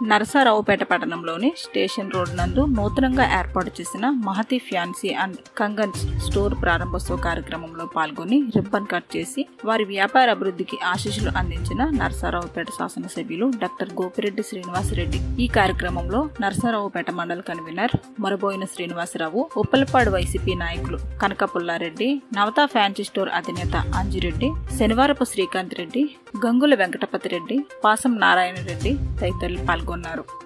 నరసారావుపేట పట్టణంలోని station road నందు నూతనంగా ఏర్పాటు చేసిన Mahathi fancy and Kangans store ప్రారంభోత్సవ కార్యక్రమంలో పాల్గొని రిబ్బన్ కట్ చేసి వారి వ్యాపార అభివృద్ధికి ఆశీస్సులు అందించిన నరసారావుపేట శాసనసభ్యులు డాక్టర్ గోపిరెడ్డి శ్రీనివాసరెడ్డి ఈ కార్యక్రమంలో నరసారావుపేట మండల కన్వీనర్ మొరబోయిన శ్రీనివాసరావు ఉప్పలపాడు వైసీపీ నాయకులు కనక పుల్లారెడ్డి నవతా ఫ్యాన్సీ స్టోర్ అధినేత అంజిరెడ్డి శనివారపు శ్రీకాంత్ రెడ్డి గంగుల వెంకటపతి రెడ్డి పాసం నారాయణ రెడ్డి తదితరులు పాల్గొన్నారు